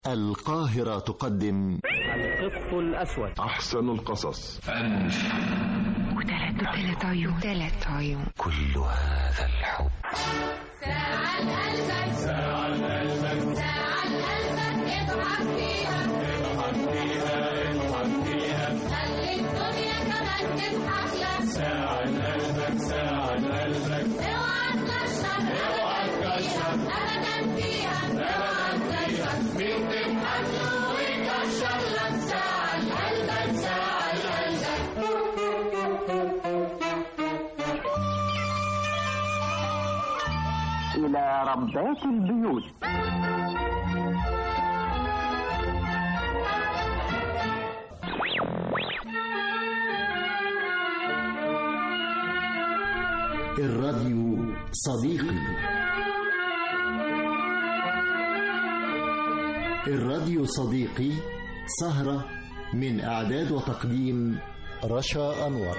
القاهرة تقدم القط الأسود أحسن القصص وثلاث وثلاث عيون ثلاث عيون كل هذا الحب ساعة قلبك ساعة قلبك ساعة قلبك اضحك فيها اضحك فيها اضحك فيها خلي الدنيا كمان تضحك لك ساعة قلبك ساعة قلبك اوعى تكشر اوعى تكشر ابدا فيها اوعى تكشر مين تضحك له ويكشر لك ساعة قلبك ساعة قلبك إلى ربات البيوت الراديو صديقي الراديو صديقي سهرة من إعداد وتقديم رشا أنور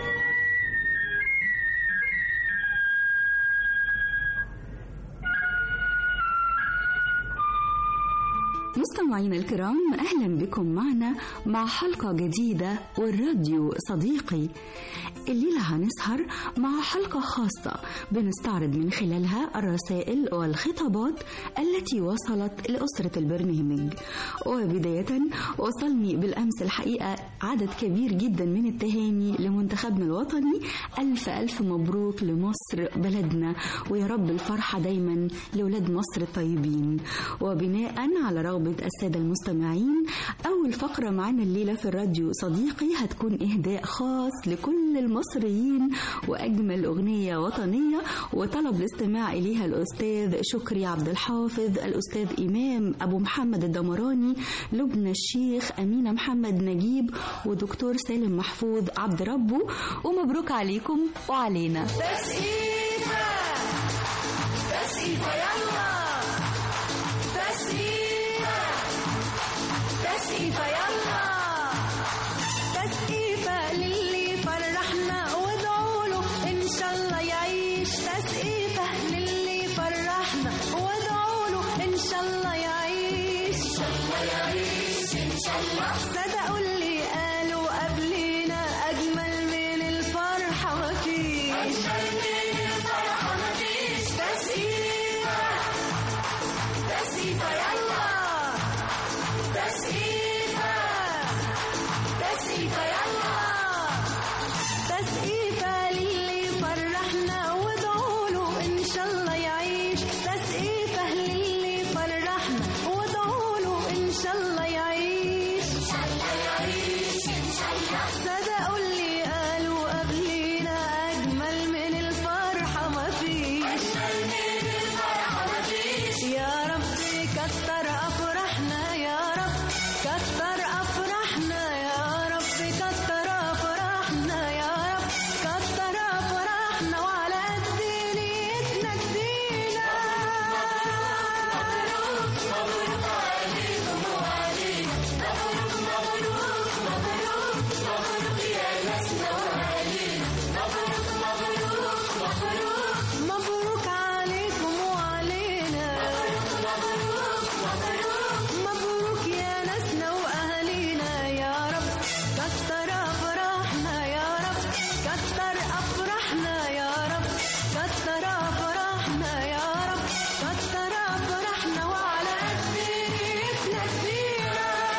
مستمعينا الكرام اهلا بكم معنا مع حلقه جديده والراديو صديقي الليله هنسهر مع حلقه خاصه بنستعرض من خلالها الرسائل والخطابات التي وصلت لاسره البرنامج وبدايه وصلني بالامس الحقيقه عدد كبير جدا من التهاني لمنتخبنا الوطني الف الف مبروك لمصر بلدنا ويا رب الفرحه دايما لاولاد مصر الطيبين وبناء على رغبة السادة المستمعين أول فقرة معنا الليلة في الراديو صديقي هتكون إهداء خاص لكل المصريين وأجمل أغنية وطنية وطلب الاستماع إليها الأستاذ شكري عبد الحافظ الأستاذ إمام أبو محمد الدمراني لبنى الشيخ أمينة محمد نجيب ودكتور سالم محفوظ عبد ربه ومبروك عليكم وعلينا تسقيفة تسقيفة يلا تسقيفة تسقيفة يلا تسقيفة للي فرحنا وادعوا له إن شاء الله يعيش تسقيفة للي فرحنا وادعوا له إن شاء الله يعيش إن شاء الله يعيش إن شاء الله صدقوا اللي قالوا قبلينا أجمل من الفرحة مفيش أجمل من الفرحة مفيش تسقيفة تسقيفة يلا تسقيفة تسقيفة يلا تسقيفة للي فرحنا وادعوا له إن شاء الله يعيش تسقيفة للي فرحنا وادعوا له إن شاء الله يعيش إن شاء الله يعيش إن شاء الله صدقوا اللي قالوا قبلينا أجمل من الفرحة مفيش أجمل من الفرحة مفيش يا رب كتر أفراحنا يا رب كتر أفراحنا يا رب كتر أفراحنا يا رب كتر أفراحنا وعلى قد نيتنا كفينا مبروك مبروك عليكم وعلينا مبروك مبروك مبروك مبروك يا ناسنا وعلينا مبروك مبروك مبروك مبروك عليكم وعلينا مبروك مبروك مبروك يا ناسنا واهالينا يا رب كتر افراحنا يا رب كتر افراحنا يا رب كتر افراحنا يا رب كتر افراحنا وعلى قد نيتنا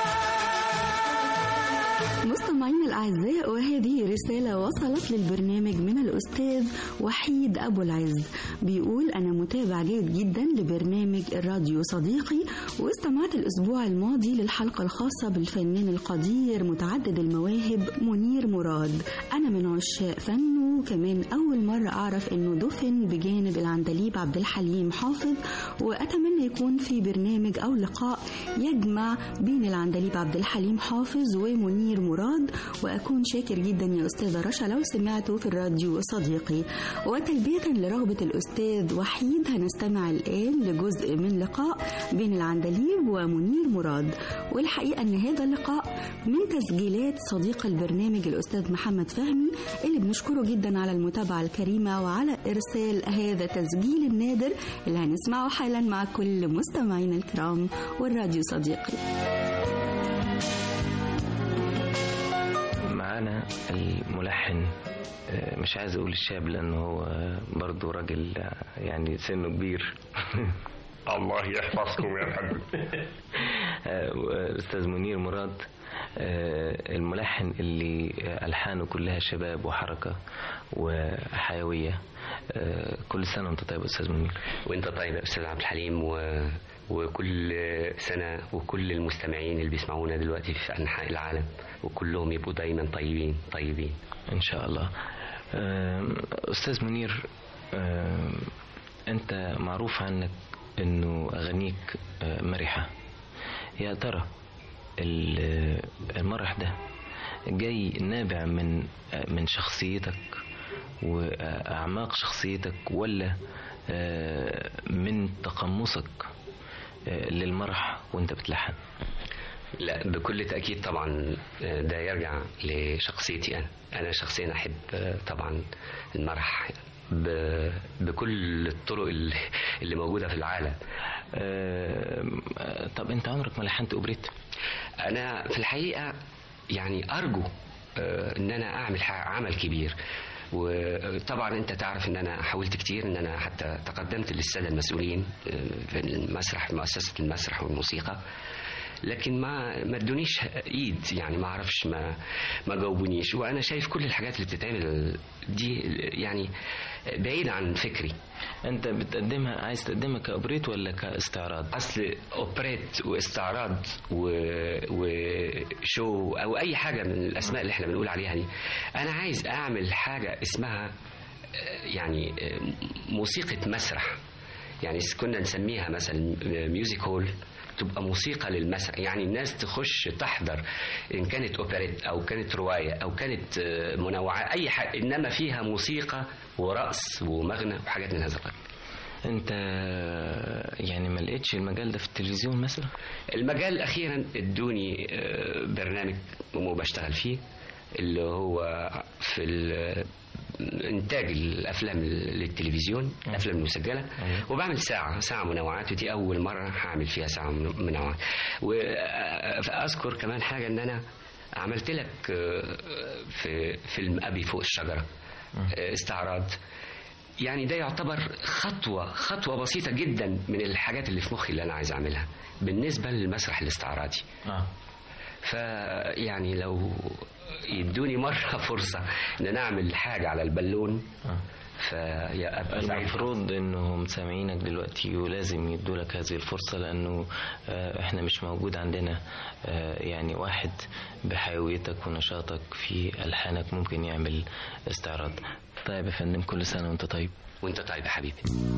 كفينا مستمعينا الأعزاء وهذه رسالة وصلت للبرنامج من الأستاذ وحيد أبو العز بيقول أنا متابع جيد جدا لبرنامج الراديو صديقي واستمعت الأسبوع الماضي للحلقة الخاصة بالفنان القدير متعدد المواهب منير مراد أنا من عشاق فنه وكمان أول مرة أعرف أنه دفن بجانب العندليب عبد الحليم حافظ وأتمنى يكون في برنامج أو لقاء يجمع بين العندليب عبد الحليم حافظ ومنير مراد وأكون شاكر جدا يا أستاذة رشا لو سمعته في الراديو صديقي وتلبية لرغبة الأستاذ وحيد هنستمع الآن لجزء من لقاء بين العندليب ومنير مراد والحقيقة أن هذا اللقاء من تسجيلات صديق البرنامج الأستاذ محمد فهمي اللي بنشكره جدا على المتابعة الكريمة وعلى إرسال هذا التسجيل النادر اللي هنسمعه حالا مع كل مستمعينا الكرام والراديو صديقي معانا الملحن آه، مش عايز اقول الشاب لانه هو برضه راجل آه، يعني سنه كبير الله يحفظكم يا فندم آه، استاذ منير مراد آه، الملحن اللي آه، الحانه كلها شباب وحركه وحيويه آه، كل سنه وانت طيب يا استاذ منير وانت طيب يا استاذ عبد الحليم و... وكل سنه وكل المستمعين اللي بيسمعونا دلوقتي في انحاء العالم وكلهم يبقوا دايما طيبين طيبين ان شاء الله آم، استاذ منير آم، انت معروف عنك انه اغانيك آه، مرحه يا ترى ال- المرح ده جاي نابع من آه، من شخصيتك واعماق شخصيتك ولا آه، من تقمصك آه، للمرح وانت بتلحن لا بكل تاكيد طبعا ده يرجع لشخصيتي انا انا شخصيا احب طبعا المرح ب... بكل الطرق اللي, اللي موجوده في العالم آم، آه، طب انت عمرك ما لحنت اوبريت انا في الحقيقه يعني ارجو آه، ان انا اعمل ح- عمل كبير وطبعا انت تعرف ان انا حاولت كتير ان انا حتى تقدمت للساده المسؤولين آه، في المسرح مؤسسه المسرح والموسيقى لكن ما ما ادونيش ايد يعني ما اعرفش ما ما جاوبونيش وانا شايف كل الحاجات اللي بتتعمل دي يعني بعيده عن فكري انت بتقدمها عايز تقدمها كاوبريت ولا كاستعراض اصل اوبريت واستعراض و... وشو او اي حاجه من الاسماء اللي احنا بنقول عليها دي انا عايز اعمل حاجه اسمها آه، يعني آه، موسيقى مسرح يعني كنا نسميها مثلا ميوزك هول تبقى موسيقى للمسرح يعني الناس تخش تحضر ان كانت اوبريت او كانت روايه او كانت آه، منوعات اي حاجه انما فيها موسيقى ورقص ومغنى وحاجات من هذا القبيل انت يعني ما لقيتش المجال ده في التلفزيون مثلا المجال اخيرا ادوني آه، برنامج وبشتغل فيه اللي هو في ال- انتاج الافلام للتلفزيون الافلام المسجله وبعمل ساعه ساعه منوعات ودي اول مره هعمل فيها ساعه من- منوعات واذكر كمان حاجه ان انا عملت لك آه، في فيلم ابي فوق الشجره آه، استعراض يعني ده يعتبر خطوة خطوة بسيطة جدا من الحاجات اللي في مخي اللي أنا عايز أعملها بالنسبة للمسرح الاستعراضي اه فيعني لو يدوني مرة فرصة إن أنا أعمل حاجة على البالون اه فأبقى سعيد المفروض انهم سامعينك دلوقتي ولازم يدوا لك هذه الفرصه لانه آه، احنا مش موجود عندنا آه، يعني واحد بحيويتك ونشاطك في الحانك ممكن يعمل استعراض طيب يا فندم كل سنه وانت طيب وأنت طيب يا حبيبي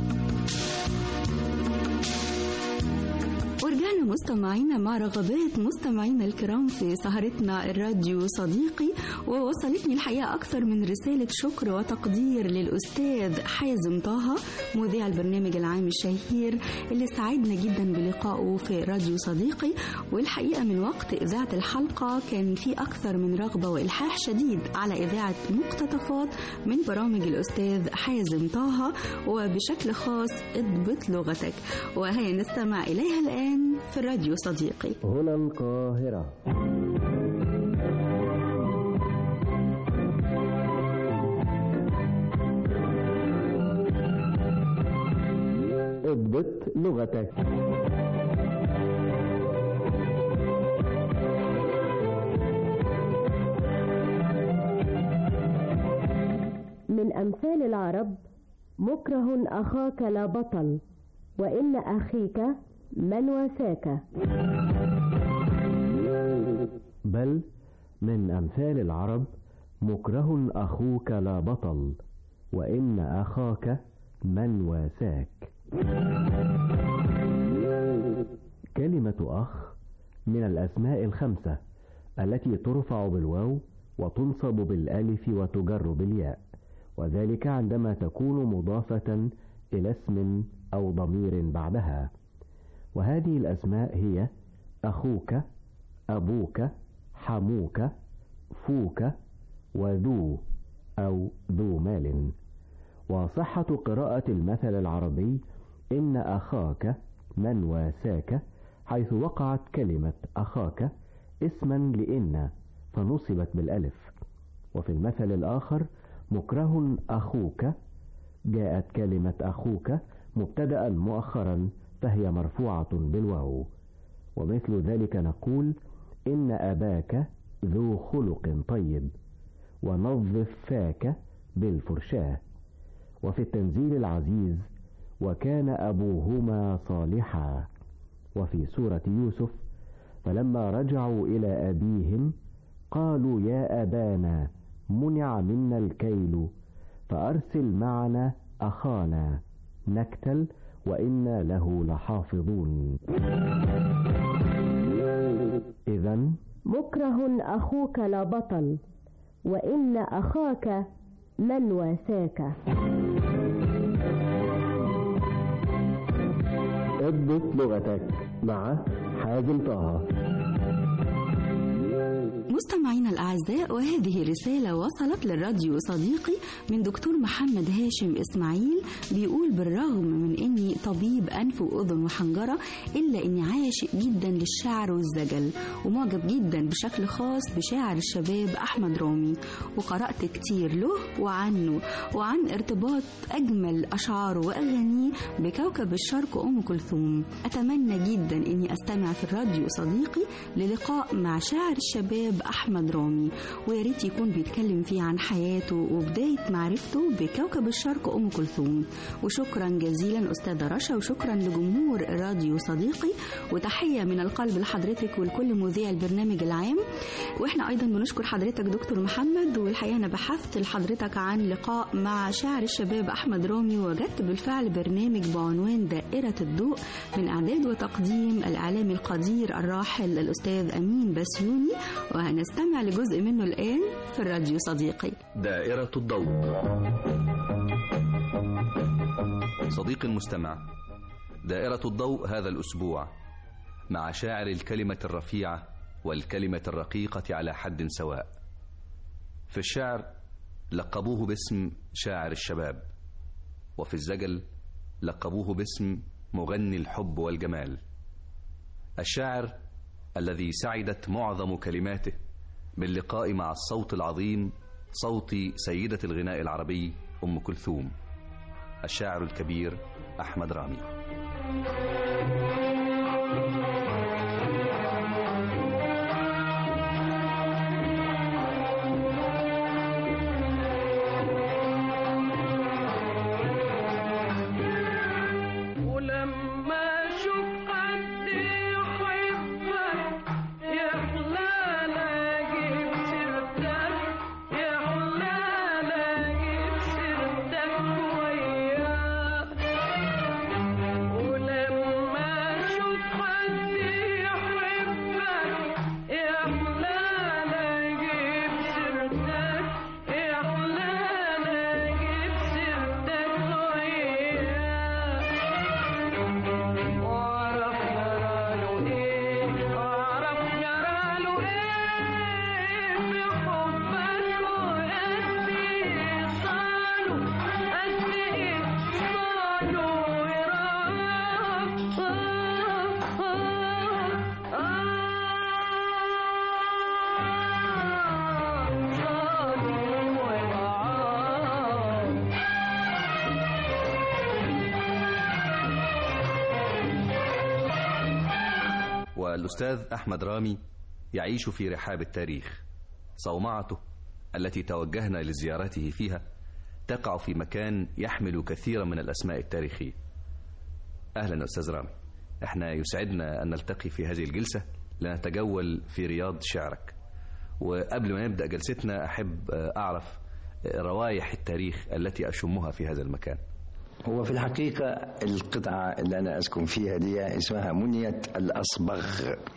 ورجعنا مستمعينا مع رغبات مستمعينا الكرام في سهرتنا الراديو صديقي ووصلتني الحقيقة أكثر من رسالة شكر وتقدير للأستاذ حازم طه مذيع البرنامج العام الشهير اللي سعدنا جدا بلقائه في راديو صديقي والحقيقة من وقت إذاعة الحلقة كان في أكثر من رغبة وإلحاح شديد على إذاعة مقتطفات من برامج الأستاذ حازم طه وبشكل خاص اضبط لغتك وهيا نستمع إليها الآن في الراديو صديقي هنا القاهرة اضبط لغتك من أمثال العرب مكره أخاك لا بطل وإن أخيك من واساك بل من أمثال العرب مكره أخوك لا بطل وإن أخاك من واساك كلمة أخ من الأسماء الخمسة التي ترفع بالواو وتنصب بالألف وتجر بالياء وذلك عندما تكون مضافة إلى اسم أو ضمير بعدها وهذه الأسماء هي أخوك أبوك حموك فوك وذو أو ذو مال وصحة قراءة المثل العربي إن أخاك من واساك حيث وقعت كلمة أخاك اسما لإن فنصبت بالألف وفي المثل الآخر مكره أخوك جاءت كلمة أخوك مبتدأ مؤخرا فهي مرفوعة بالواو ومثل ذلك نقول إن أباك ذو خلق طيب ونظف فاك بالفرشاة وفي التنزيل العزيز وكان أبوهما صالحا وفي سورة يوسف فلما رجعوا إلى أبيهم قالوا يا أبانا منع منا الكيل فأرسل معنا أخانا نكتل وإنا له لحافظون إذا مكره أخوك لا بطل وإن أخاك من واساك اضبط لغتك مع حازم طه مستمعينا الأعزاء وهذه رسالة وصلت للراديو صديقي من دكتور محمد هاشم إسماعيل بيقول بالرغم من أني طبيب أنف وأذن وحنجرة إلا أني عاشق جدا للشعر والزجل ومعجب جدا بشكل خاص بشاعر الشباب أحمد رامي وقرأت كتير له وعنه وعن ارتباط أجمل أشعاره وأغانيه بكوكب الشرق أم كلثوم أتمنى جدا أني أستمع في الراديو صديقي للقاء مع شاعر الشباب أحمد رامي ويا ريت يكون بيتكلم فيه عن حياته وبداية معرفته بكوكب الشرق أم كلثوم وشكرا جزيلا أستاذة رشا وشكرا لجمهور راديو صديقي وتحية من القلب لحضرتك ولكل مذيع البرنامج العام واحنا أيضا بنشكر حضرتك دكتور محمد والحقيقة أنا بحثت لحضرتك عن لقاء مع شاعر الشباب أحمد رامي ووجدت بالفعل برنامج بعنوان دائرة الضوء من إعداد وتقديم الإعلامي القدير الراحل الأستاذ أمين بسيوني وهنستمع لجزء منه الآن في الراديو صديقي دائرة الضوء صديقي المستمع دائرة الضوء هذا الأسبوع مع شاعر الكلمة الرفيعة والكلمة الرقيقة على حد سواء في الشعر لقبوه باسم شاعر الشباب وفي الزجل لقبوه باسم مغني الحب والجمال الشاعر الذي سعدت معظم كلماته باللقاء مع الصوت العظيم صوت سيدة الغناء العربي أم كلثوم الشاعر الكبير أحمد رامي ولما اشوف حد يحبك يحلى اجيب سيرتك يحلى اجيب سيرتك وياك ولما اشوف حد يحبك يحلى اجيب سيرتك يحلى اجيب سيرتك وياك واعرف جراله ايه واعرف جراله ايه في حبك وقد ايه صاله قد ايه صاله وراك والأستاذ أحمد رامي يعيش في رحاب التاريخ صومعته التي توجهنا لزيارته فيها تقع في مكان يحمل كثيرا من الأسماء التاريخية أهلا أستاذ رامي احنا يسعدنا أن نلتقي في هذه الجلسة لنتجول في رياض شعرك وقبل ما نبدأ جلستنا أحب أعرف روايح التاريخ التي أشمها في هذا المكان هو في الحقيقة القطعة اللي أنا أسكن فيها دي اسمها منية الأصبغ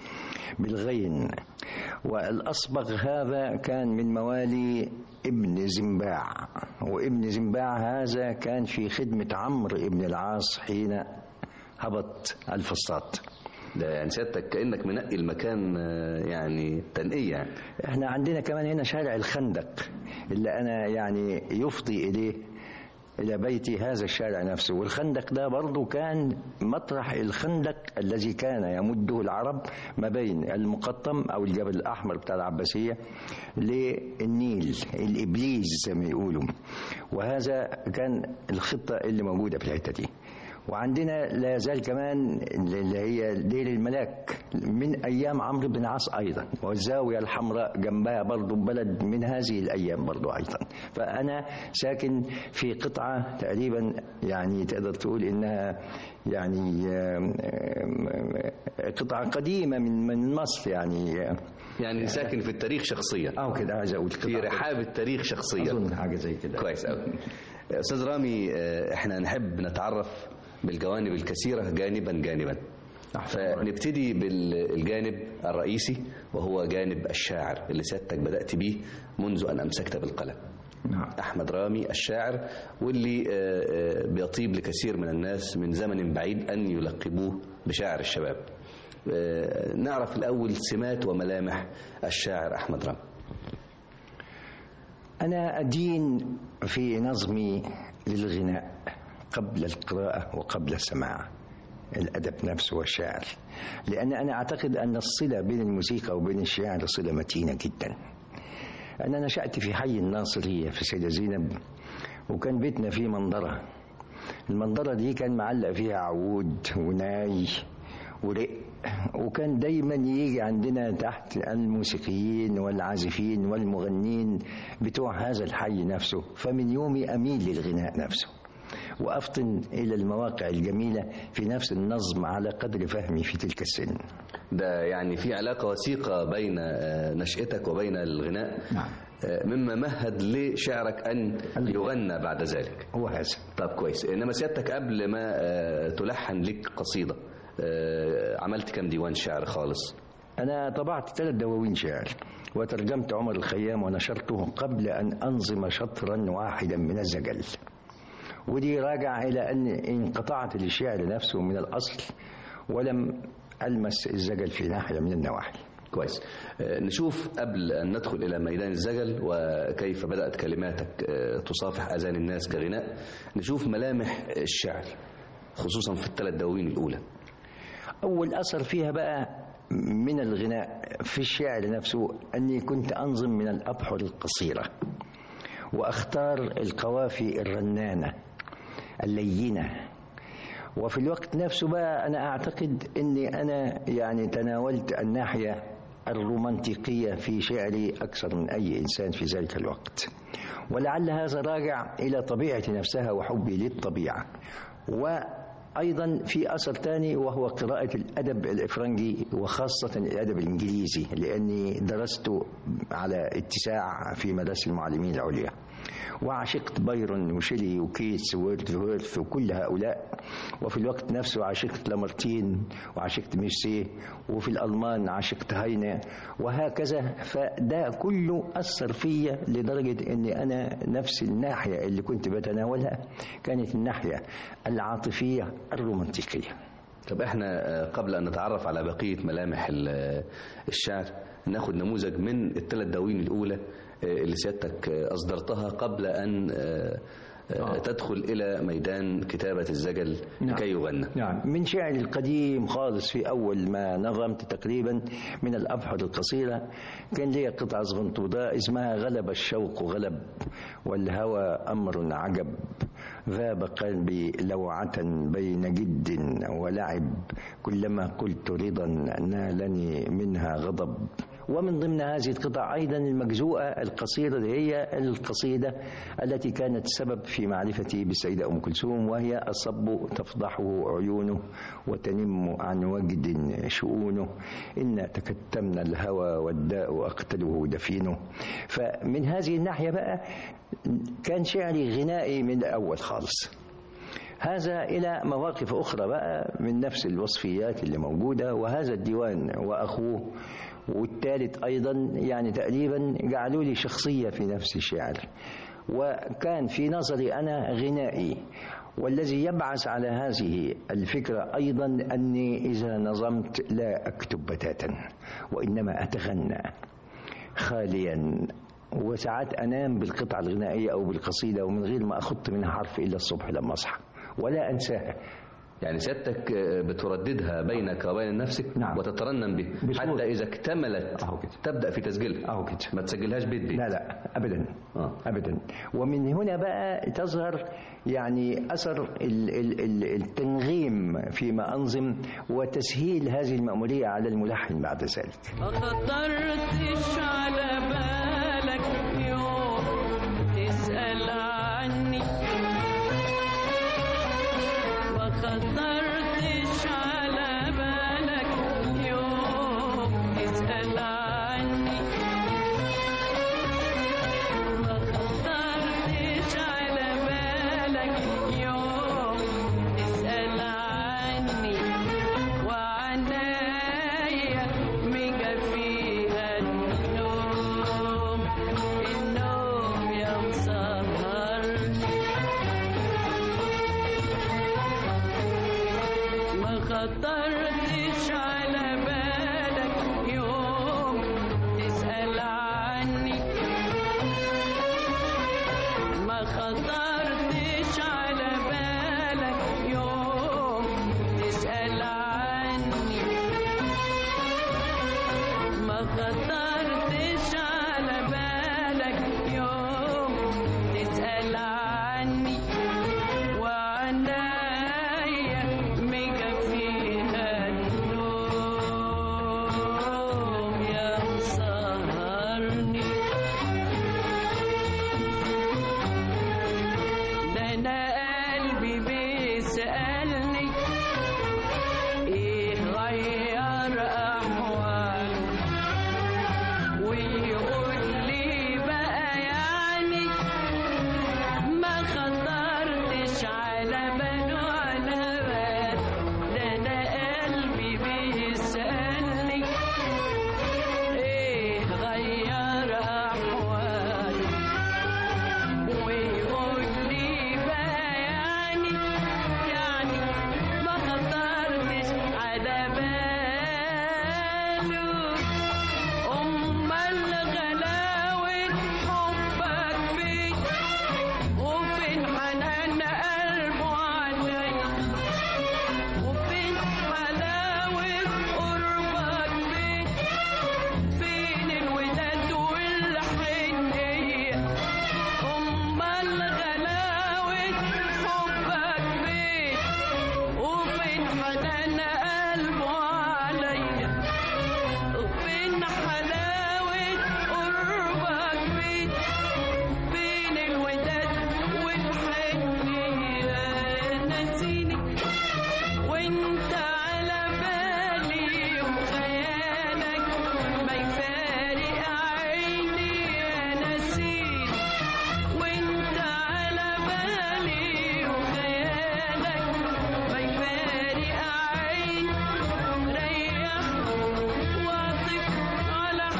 بالغين والأصبغ هذا كان من موالي ابن زنباع وابن زنباع هذا كان في خدمة عمرو ابن العاص حين هبط الفسطاط ده يعني سيادتك كأنك منقي المكان آه، يعني تنقية يعني. احنا عندنا كمان هنا شارع الخندق اللي انا يعني يفضي اليه الى بيتي هذا الشارع نفسه والخندق ده برضه كان مطرح الخندق الذي كان يمده العرب ما بين المقطم او الجبل الاحمر بتاع العباسيه للنيل الابليس زي ما يقولوا وهذا كان الخطه اللي موجوده في الحته دي وعندنا لا زال كمان اللي هي دير الملاك من ايام عمرو بن العاص ايضا والزاويه الحمراء جنبها برضو بلد من هذه الايام برضو ايضا فانا ساكن في قطعه تقريبا يعني تقدر تقول انها يعني آم، آم، قطعه قديمه من من مصر يعني يعني ساكن في التاريخ شخصيا اه كده عايز اقول في رحاب التاريخ شخصيا اظن حاجه زي كده كويس قوي استاذ رامي آه، احنا نحب نتعرف بالجوانب الكثيره جانبا جانبا فنبتدي بالجانب الرئيسي وهو جانب الشاعر اللي سيادتك بدات بيه منذ ان امسكت بالقلم نعم. احمد رامي الشاعر واللي آه، آه، بيطيب لكثير من الناس من زمن بعيد ان يلقبوه بشاعر الشباب آه، نعرف الاول سمات وملامح الشاعر احمد رامي أنا أدين في نظمي للغناء قبل القراءة وقبل السماع الأدب نفسه والشعر لأن أنا أعتقد أن الصلة بين الموسيقى وبين الشعر صلة متينة جدا أنا نشأت في حي الناصرية في سيدة زينب وكان بيتنا فيه منظرة المنظرة دي كان معلق فيها عود وناي ورق وكان دايما يجي عندنا تحت الموسيقيين والعازفين والمغنين بتوع هذا الحي نفسه فمن يومي أميل للغناء نفسه وأفطن إلى المواقع الجميلة في نفس النظم على قدر فهمي في تلك السن ده يعني في علاقة وثيقة بين آه، نشأتك وبين الغناء نعم. آه، مما مهد لشعرك أن يغنى بعد ذلك هو هذا طب كويس إنما سيادتك قبل ما آه، تلحن لك قصيدة آه، عملت كم ديوان شعر خالص أنا طبعت ثلاث دواوين شعر وترجمت عمر الخيام ونشرته قبل أن أنظم شطرا واحدا من الزجل ودي راجع إلى أن انقطعت للشعر نفسه من الأصل ولم ألمس الزجل في ناحية من النواحي كويس آه، نشوف قبل أن ندخل إلى ميدان الزجل وكيف بدأت كلماتك آه، تصافح أذان الناس كغناء نشوف ملامح الشعر خصوصا في الثلاث دواوين الأولى أول أثر فيها بقى من الغناء في الشعر نفسه أني كنت أنظم من الأبحر القصيرة وأختار القوافي الرنانة اللينة وفي الوقت نفسه بقى أنا أعتقد أني أنا يعني تناولت الناحية الرومانتيقية في شعري أكثر من أي إنسان في ذلك الوقت ولعل هذا راجع إلى طبيعتي نفسها وحبي للطبيعة وأيضا في أثر ثاني وهو قراءة الأدب الإفرنجي وخاصة الأدب الإنجليزي لأني درست على اتساع في مدارس المعلمين العليا وعشقت بايرون وشيلي وكيتس وورث وكل هؤلاء وفي الوقت نفسه عشقت لامارتين وعشقت ميرسيه وفي الألمان عشقت هاينه وهكذا فده كله أثر فيا لدرجة أني أنا نفس الناحية اللي كنت بتناولها كانت الناحية العاطفية الرومانتيقية طب احنا آه، قبل أن نتعرف على بقية ملامح ال- الشعر ناخد نموذج من الثلاث دواوين الأولى آه، اللي سيادتك آه، أصدرتها قبل أن آه، آه، تدخل إلى ميدان كتابة الزجل نعم. لكي يغنى نعم من شعر القديم خالص في أول ما نظمت تقريبا من الأبحر القصيرة كان لي قطعة صغنطوطة اسمها غلب الشوق غلب والهوى أمر عجب ذاب قلبي لوعة بين جد ولعب كلما قلت رضا نالني منها غضب ومن ضمن هذه القطع أيضا المجزوءة القصيرة اللي هي القصيدة التي كانت سبب في معرفتي بالسيدة أم كلثوم وهي الصب تفضحه عيونه وتنم عن وجد شؤونه إن تكتمنا الهوى والداء أقتله دفينه فمن هذه الناحية بقى كان شعري غنائي من الأول خالص هذا إلى مواقف أخرى بقى من نفس الوصفيات اللي موجودة وهذا الديوان وأخوه والثالث أيضا يعني تقريبا جعلوا لي شخصية في نفس الشعر وكان في نظري أنا غنائي والذي يبعث على هذه الفكرة أيضا أني إذا نظمت لا أكتب بتاتا وإنما أتغنى خاليا وساعات أنام بالقطعة الغنائية أو بالقصيدة ومن غير ما أخط منها حرف إلا الصبح لما أصحى ولا أنساها يعني سيادتك بترددها بينك وبين نفسك نعم. وتترنم به حتى إذا اكتملت تبدأ في تسجيلها أهو كده ما تسجلهاش بيت بيت لا لا أبدا آه. أبدا ومن هنا بقى تظهر يعني أثر ال- ال- ال- التنغيم فيما أنظم وتسهيل هذه المأمورية على الملحن بعد ذلك ما خطرتش على بالك يوم تسأل عني ما خطرتش على بالك يوم تسأل عني ما خطرتش على بالك يوم تسأل عني وعنايا ميجا فيها النوم النوم يا مسهرني ما خطرتش على بالك يوم تسأل عني ما خطرتش على بالك يوم تسأل عني ما خطرتش على بالك يوم تسأل عني وعنايا ميجا فيها النوم يا مسهرني ده انا قلبي بيسألني ايه غير احواله ويقول لي بقى يعني ما خطرتش على باله على بال ده انا قلبي بيسألني ايه غير احواله ويقول لي بقى يعني يعني ما خطرتش على باله أمال غلاوة حبك فين وفين حنان قلبه عليا وفين حلاوة قربك فين فين الوداد والحنية أمال غلاوة حبك فين وفين حنان قلبه عليا وفين حلاوة قربك فين فين الوداد والحنية نسيني وانت على بالي وخيالك ما يفارق عيني يا نسيني وانت على بالي وخيالك ما يفارق عيني ريح واطف على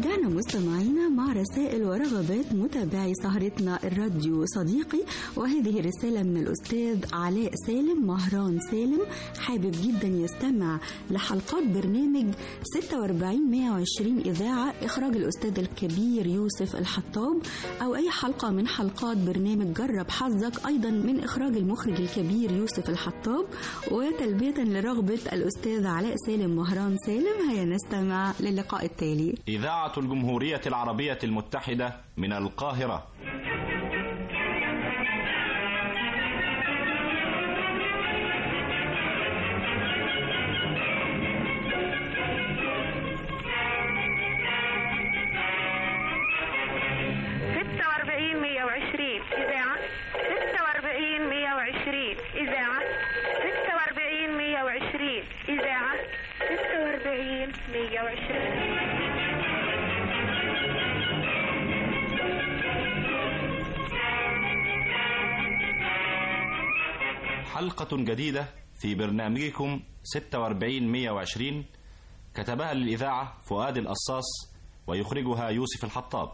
ورجعنا مستمعينا مع رسائل ورغبات متابعي سهرتنا الراديو صديقي وهذه رسالة من الأستاذ علاء سالم مهران سالم حابب جدا يستمع لحلقات برنامج 46 120 إذاعة إخراج الأستاذ الكبير يوسف الحطاب أو أي حلقة من حلقات برنامج جرب حظك أيضا من إخراج المخرج الكبير يوسف الحطاب وتلبية لرغبة الأستاذ علاء سالم مهران سالم هيا نستمع للقاء التالي إذاعة الجمهورية العربية المتحدة من القاهرة ستة وأربعين مية وعشرين إذاعة ستة وأربعين مية وعشرين إذاعة ستة وأربعين مية وعشرين إذاعة ستة وأربعين مية وعشرين حلقة جديدة في برنامجكم 46 120 كتبها للإذاعة فؤاد القصاص ويخرجها يوسف الحطاب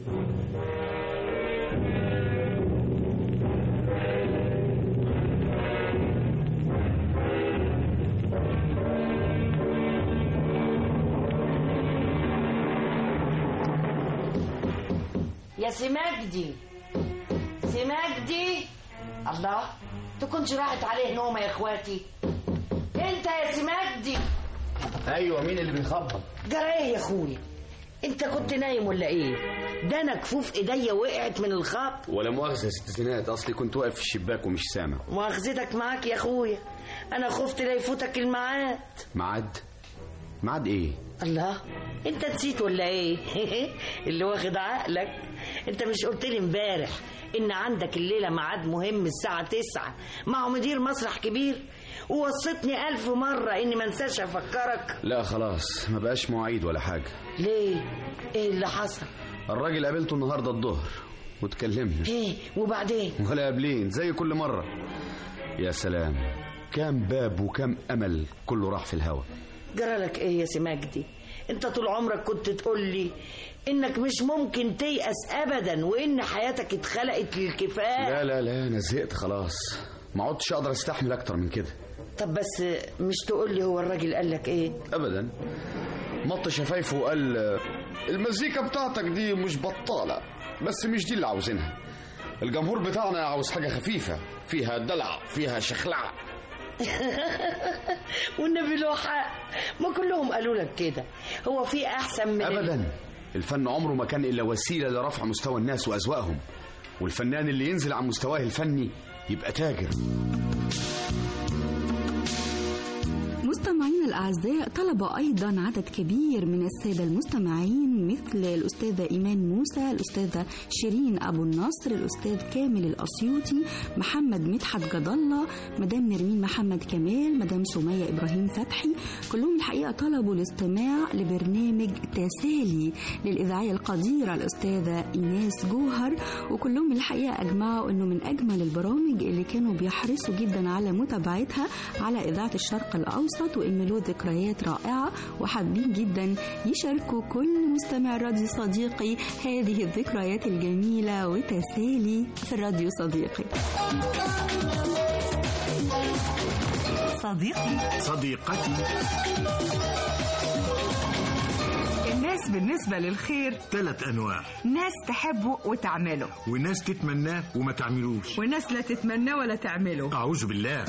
يا سي مجدي سي مجدي الله تكونش راحت عليه نومه يا اخواتي انت يا سي مجدي ايوه مين اللي بيخبط جرى ايه يا اخويا انت كنت نايم ولا ايه ده انا كفوف ايديا وقعت من الخط ولا مؤاخذه يا ست زينات اصلي كنت واقف في الشباك ومش سامع مؤاخذتك معاك يا اخويا انا خفت لا يفوتك الميعاد ميعاد ميعاد ايه الله انت نسيت ولا ايه اللي واخد عقلك انت مش قلت لي امبارح ان عندك الليله ميعاد مهم الساعه تسعة مع مدير مسرح كبير ووصيتني ألف مرة إني ما انساش أفكرك لا خلاص ما بقاش مواعيد ولا حاجه ليه؟ إيه اللي حصل؟ الراجل قابلته النهارده الظهر واتكلمنا إيه وبعدين؟ ولا قابلين زي كل مره يا سلام كام باب وكام امل كله راح في الهوا جرالك إيه يا سي مجدي؟ أنت طول عمرك كنت تقول لي إنك مش ممكن تيأس أبدا وإن حياتك اتخلقت للكفاح لا لا لا انا زهقت خلاص ما عدتش اقدر استحمل اكتر من كده طب بس مش تقول لي هو الراجل قال لك إيه؟ ابدا مط شفايفه وقال المزيكا بتاعتك دي مش بطاله بس مش دي اللي عاوزينها الجمهور بتاعنا عاوز حاجه خفيفه فيها دلع فيها شخلعه والنبي له حق ما كلهم قالوا لك كده هو في أحسن من ال- ابدا الفن عمره ما كان الا وسيله لرفع مستوى الناس واذواقهم والفنان اللي ينزل عن مستواه الفني يبقى تاجر مستمعينا الأعزاء طلب أيضا عدد كبير من السادة المستمعين مثل الأستاذة إيمان موسى الأستاذة شيرين أبو النصر الأستاذ كامل الأسيوطي محمد مدحت جد الله مدام نرمين محمد كمال مدام سمية إبراهيم فتحي كلهم الحقيقة طلبوا الاستماع لبرنامج تسالي للإذاعية القديرة الأستاذة إيناس جوهر وكلهم الحقيقة أجمعوا أنه من أجمل البرامج اللي كانوا بيحرصوا جدا على متابعتها على إذاعة الشرق الأوسط وإن له ذكريات رائعة وحابين جدا يشاركوا كل مستمع راديو صديقي هذه الذكريات الجميلة وتسالي في الراديو صديقي صديقي صديقتي الناس بالنسبة للخير ثلاث أنواع ناس تحبه وتعمله وناس تتمناه وما تعملوش وناس لا تتمناه ولا تعمله أعوذ بالله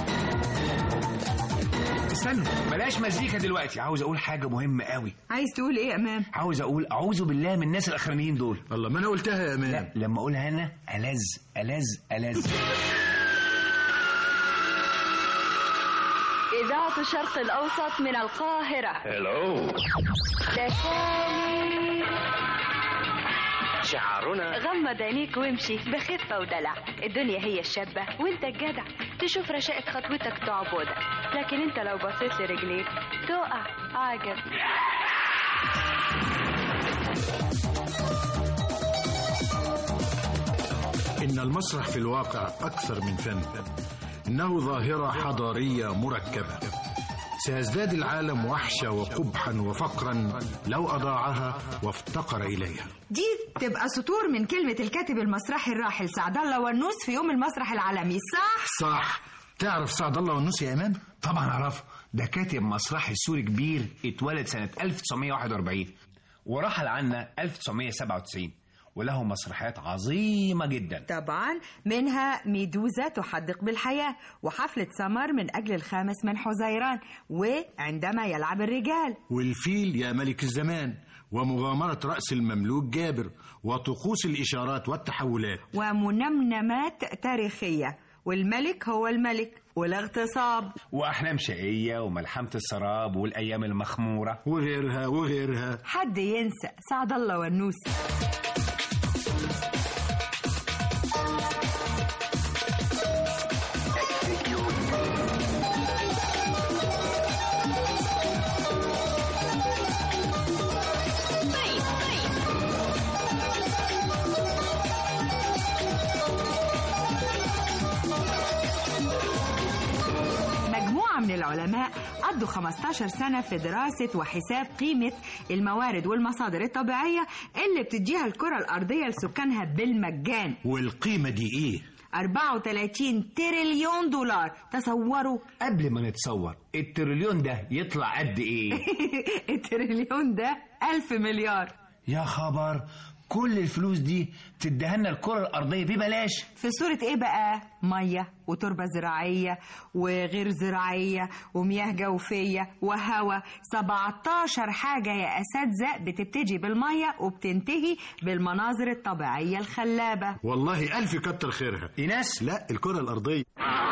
استنوا بلاش مزيكا دلوقتي عاوز اقول حاجه مهمه قوي عايز تقول ايه يا امام عاوز اقول اعوذ بالله من الناس الاخرانيين دول الله ما انا قلتها يا امام لا لما اقولها انا الذ الذ الذ إذاعة الشرق الأوسط من القاهرة هلو تسالي شعارنا غمض عينيك وامشي بخفة ودلع الدنيا هي الشابة وانت الجدع تشوف رشاقة خطوتك تعبدك لكن انت لو بصيت لرجليك تقع عجب إن المسرح في الواقع أكثر من فن إنه ظاهرة حضارية مركبة سيزداد العالم وحشة وقبحا وفقرا لو أضاعها وافتقر إليها دي تبقى سطور من كلمة الكاتب المسرحي الراحل سعد الله والنوس في يوم المسرح العالمي صح؟ صح تعرف سعد الله والنوس يا إمام؟ طبعا اعرفه ده كاتب مسرحي سوري كبير اتولد سنة 1941 ورحل عنا 1997 وله مسرحيات عظيمة جدا طبعا منها ميدوزا تحدق بالحياة وحفلة سمر من أجل الخامس من حزيران وعندما يلعب الرجال والفيل يا ملك الزمان ومغامرة رأس المملوك جابر وطقوس الإشارات والتحولات ومنمنمات تاريخية والملك هو الملك والاغتصاب وأحلام شقية وملحمة السراب والأيام المخمورة وغيرها وغيرها حد ينسى سعد الله والنوس مجموعة من العلماء قضوا 15 سنة في دراسة وحساب قيمة الموارد والمصادر الطبيعية اللي بتديها الكرة الأرضية لسكانها بالمجان والقيمة دي إيه؟ 34 تريليون دولار تصوروا قبل ما نتصور التريليون ده يطلع قد إيه التريليون ده ألف مليار يا خبر كل الفلوس دي تديها لنا الكرة الأرضية ببلاش في صورة ايه بقى؟ مية وتربة زراعية وغير زراعية ومياه جوفية وهواء 17 حاجة يا أساتذة بتبتدي بالمية وبتنتهي بالمناظر الطبيعية الخلابة والله ألف كتر خيرها إيناس لا الكرة الأرضية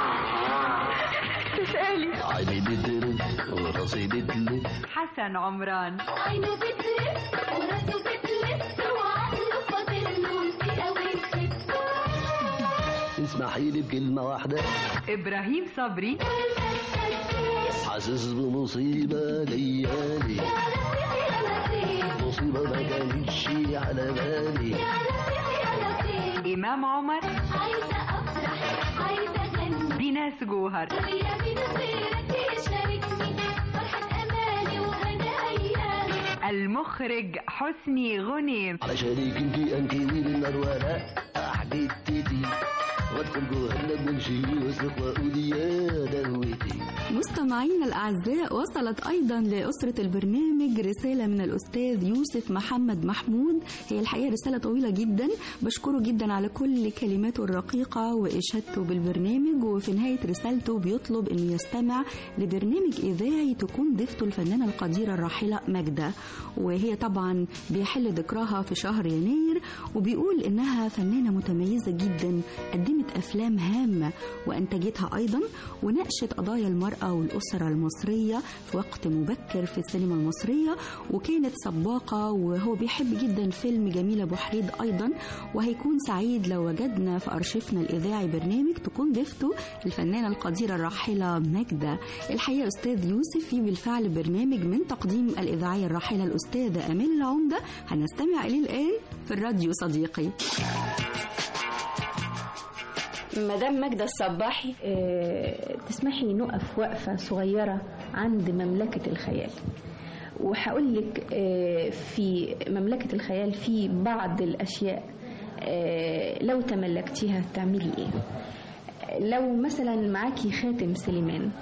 تسألي عيني بترد وراسي بتلف حسن عمران عينه بتلف وراسه بتلف وعقله فاضل له في قوي اسمحي لي بكلمة واحدة إبراهيم صبري حاسس بمصيبة جايالي مصيبة ما كانتش على بالي إمام عمر عايزة أفرح عايزة أغني ديناس جوهر ويا مين غيرك يشاركني فرحة أمالي وهنا أيامي المخرج حسني غنيم علشانك انت انكري بالنار ولا حبيبتي وادخل جهنم وامشي واسلك واقول يا دروتي مستمعينا الأعزاء وصلت أيضا لأسرة البرنامج رسالة من الأستاذ يوسف محمد محمود هي الحقيقة رسالة طويلة جدا بشكره جدا على كل كلماته الرقيقة وإشادته بالبرنامج وفي نهاية رسالته بيطلب أنه يستمع لبرنامج إذاعي تكون ضيفته الفنانة القديرة الراحلة ماجدة وهي طبعا بيحل ذكرها في شهر يناير وبيقول إنها فنانة متميزة جدا قدمت أفلام هامة وأنتجتها أيضا وناقشت قضايا المرأة والأسرة المصرية في وقت مبكر في السينما المصرية وكانت سباقة وهو بيحب جدا فيلم جميلة أبو حريد أيضا وهيكون سعيد لو وجدنا في أرشيفنا الإذاعي برنامج تكون ضيفته الفنانة القديرة الراحلة ماجدة الحقيقة أستاذ يوسف في بالفعل برنامج من تقديم الإذاعية الراحلة الأستاذة أمال العمدة هنستمع إليه الآن في الراديو صديقي مدام ماجدة الصباحي آه، تسمحي نقف وقفة صغيرة عند مملكة الخيال وهقول لك آه، في مملكة الخيال في بعض الأشياء آه، لو تملكتيها تعملي إيه لو مثلا معاكي خاتم سليمان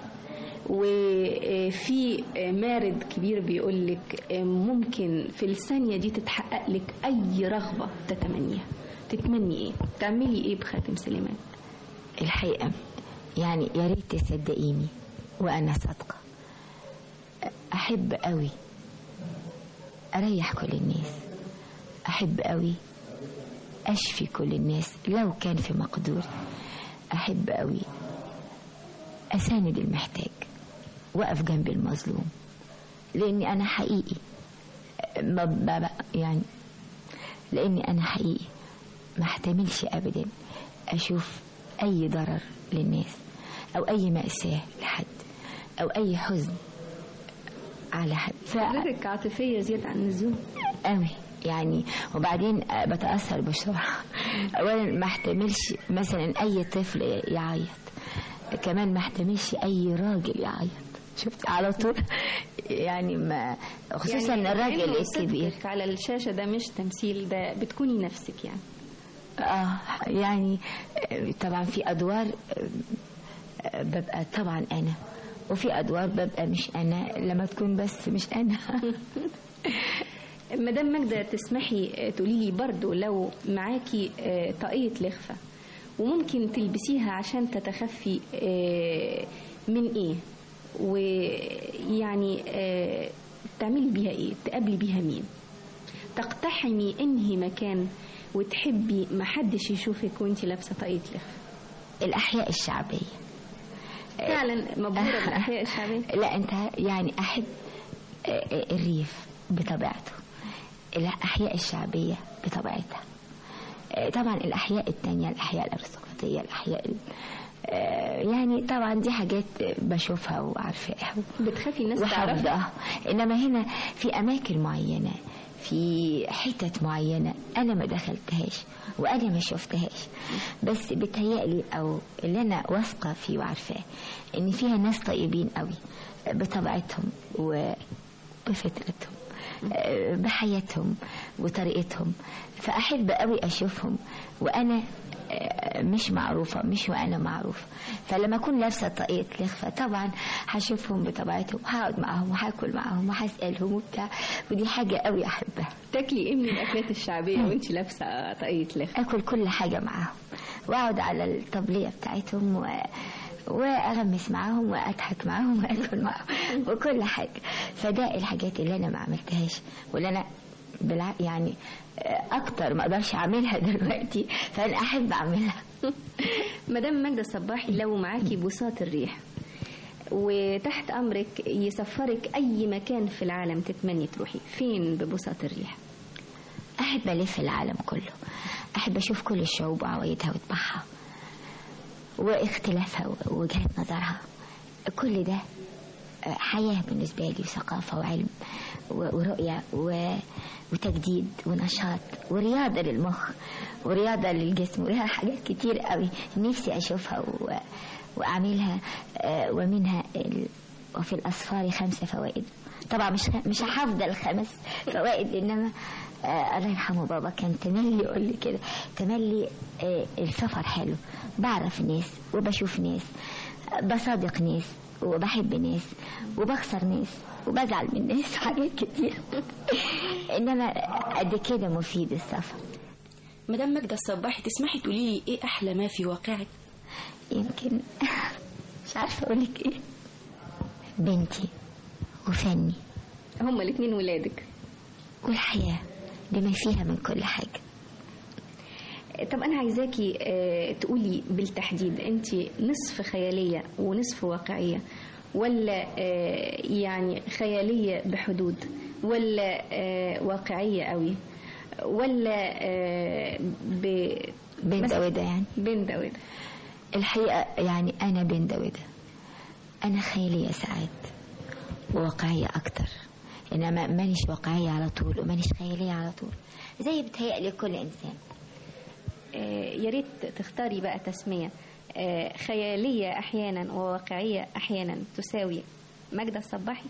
وفي مارد كبير بيقول لك ممكن في الثانية دي تتحقق لك أي رغبة تتمنيها تتمني إيه؟ تعملي إيه بخاتم سليمان؟ الحقيقة يعني يا ريت تصدقيني وأنا صادقة أحب قوي أريح كل الناس أحب قوي أشفي كل الناس لو كان في مقدوري أحب قوي أساند المحتاج وأقف جنب المظلوم لأني أنا حقيقي ما ما- يعني لأني أنا حقيقي ما احتملش أبدا أشوف أي ضرر للناس أو أي مأساة لحد أو أي حزن على حد حضرتك عاطفية زيادة عن اللزوم قوي يعني وبعدين بتأثر بسرعة أولا ما احتملش مثلا أي طفل يعيط كمان ما احتملش أي راجل يعيط شفت على طول يعني ما خصوصا يعني الراجل كأنه الكبير صدقك على الشاشة ده مش تمثيل ده بتكوني نفسك يعني اه يعني آه، طبعا في ادوار آه، آه، ببقى طبعا انا وفي ادوار ببقى مش انا لما تكون بس مش انا مدام ماجدة تسمحي آه، تقولي لي برضو لو معاكي آه، طاقية لخفة وممكن تلبسيها عشان تتخفي آه، من ايه ويعني آه، تعملي بيها ايه تقابلي بيها مين تقتحمي انهي مكان وتحبي محدش يشوفك وانتي لابسه طاقية لخفة الاحياء الشعبيه فعلا مبهورة بالاحياء الشعبية لا انت يعني احب آه، آه، الريف بطبيعته الاحياء الشعبيه بطبيعتها آه، طبعا الاحياء التانية الاحياء الارستقراطيه الاحياء ال- آه، يعني طبعا دي حاجات بشوفها وعارفاها بتخافي الناس وحافظاها انما هنا في اماكن معينه في حتت معينة أنا ما دخلتهاش وأنا ما شفتهاش بس بتهيألي أو اللي أنا واثقة فيه وعارفاه إن فيها ناس طيبين قوي بطبيعتهم وبفطرتهم آه، بحياتهم وطريقتهم فأحب قوي أشوفهم وأنا آه، مش معروفة مش وأنا معروفة فلما أكون لابسة طاقية لخفة طبعا هشوفهم بطبيعتهم هقعد معاهم وهاكل معاهم وهسألهم وبتاع ودي حاجة قوي أحبها تاكلي ايه من الاكلات الشعبيه وانتي لابسه طاقية لخفة أكل كل حاجة معاهم وأقعد على الطبلية بتاعتهم و... واغمس معاهم واضحك معاهم واكل معاهم وكل حاجه فده الحاجات اللي انا ما عملتهاش واللي انا بالع... يعني آه، اكتر ما اقدرش اعملها دلوقتي فانا احب اعملها مدام ماجدة الصباحي لو معاكي بساط الريح وتحت امرك يسفرك اي مكان في العالم تتمني تروحي فين ببساط الريح احب الف العالم كله احب اشوف كل الشعوب وعوايدها وطباعها واختلافها ووجهات نظرها كل ده آه، حياة بالنسبة لي وثقافة وعلم و- ورؤية و- وتجديد ونشاط ورياضة للمخ ورياضة للجسم ولها حاجات كتير قوي نفسي أشوفها و... وأعملها آه، ومنها ال... وفي الأصفار خمسة فوائد طبعا مش مش هحفظ الخمس فوائد إنما آه الله يرحمه بابا كان تملي يقول لي كده تملي آه السفر حلو بعرف ناس وبشوف ناس آه، بصادق ناس وبحب ناس وبخسر ناس وبزعل من ناس حاجات كتير انما قد كده مفيد السفر مدام ماجدة الصباحي تسمحي تقولي لي ايه احلى ما في واقعك يمكن مش عارفه اقول لك ايه بنتي وفني هما الاثنين ولادك والحياه بما فيها من كل حاجه طب انا عايزاكي آه، تقولي بالتحديد انت نصف خياليه ونصف واقعيه ولا آه، يعني خياليه بحدود ولا آه، واقعيه قوي ولا آه، ب بين ده وده يعني بين ده وده الحقيقه يعني انا بين ده وده انا خياليه ساعات وواقعيه اكتر انما مانيش واقعيه على طول ومانيش خياليه على طول زي بتهيألي كل انسان آه، يا ريت تختاري بقى تسمية آه، خيالية أحيانا وواقعية أحيانا تساوي ماجدة الصباحي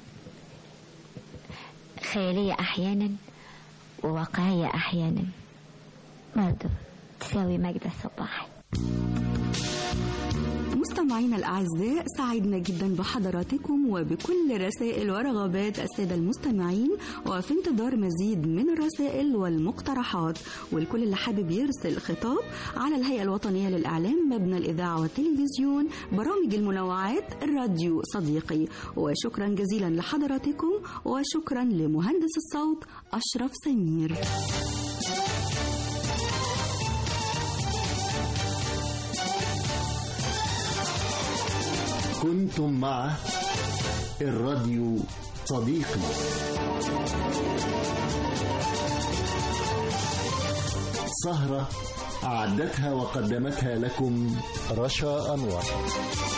خيالية أحيانا وواقعية أحيانا برضه تساوي مجد الصباحي مستمعينا الأعزاء سعدنا جدا بحضراتكم وبكل رسائل ورغبات السادة المستمعين وفي انتظار مزيد من الرسائل والمقترحات والكل اللي حابب يرسل خطاب على الهيئة الوطنية للإعلام مبنى الإذاعة والتلفزيون برامج المنوعات الراديو صديقي وشكرا جزيلا لحضراتكم وشكرا لمهندس الصوت أشرف سمير كنتم مع الراديو صديقي سهرة أعدتها وقدمتها لكم رشا أنور